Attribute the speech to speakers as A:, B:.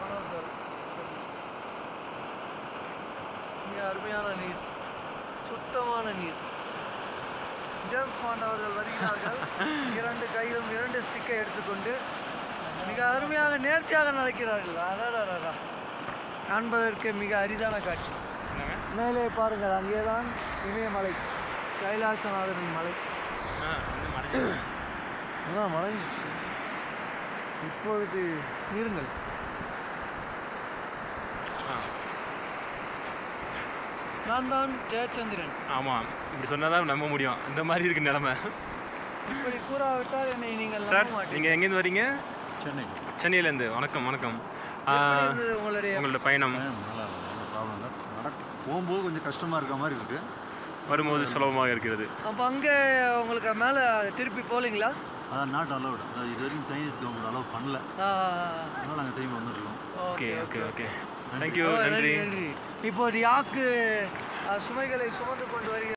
A: மனோகர் மிக அருமையான நீர் சுத்தமான நீர் ஜேம்ஸ் பாண்ட் அவர்கள் வருகிறார்கள் இரண்டு கையிலும் இரண்டு ஸ்டிக்கை எடுத்துக்கொண்டு மிக அருமையாக நேர்த்தியாக நடக்கிறார்கள் அடடடடா. காண்பதற்கு மிக அரிதான காட்சி
B: என்னங்க
A: மேலே பாருங்கள் அங்கேதான் இமயமலை கைலாசநாதரின் மலை
B: ஆ வந்து மறைஞ்சு
A: அதான் மறைஞ்சிச்சு இப்பொழுது இருங்கள்
B: ஆ
A: நான் தான் ஜெயச்சந்திரன்
B: ஆமாம் இப்படி சொன்னால் தான் நம்ப முடியும் இந்த மாதிரி இருக்கு நிலமை
A: இப்படி கூறாவிட்டால் என்னை நீங்கள்
B: சார்
A: நம்ப மாட்டீங்க
B: நீங்கள் எங்கேருந்து வரீங்க
C: சென்னை
B: சென்னையிலேருந்து வணக்கம் வணக்கம் ஆ,
A: எப்படி இருந்தது உங்களுடைய
B: உங்களோட பயணம்
C: பயணம் நல்லா இருக்கு ஒன்றும் ப்ராப்ளம் இல்லை நடக்க போகும்போது கொஞ்சம் கஷ்டமாக இருக்க மாதிரி இருக்கு
B: வரும்போது சுலபமாக இருக்கிறது
A: அப்போ அங்கே உங்களுக்கு மேலே திருப்பி போகலீங்களா
C: அதான் நாட் அலௌட் அதாவது இது வரைக்கும் சைனீஸ் கவர்மெண்ட் அலோவ் பண்ணல
A: ஆ,
C: அதனால் நாங்கள் திரும்பி வந்துருக்கோம்
B: okay okay okay
A: oh,
B: thank you நன்றி
A: நன்றி இப்போது யாக்கு அஹ், சுமைகளை சுமந்து கொண்டு வருகிறது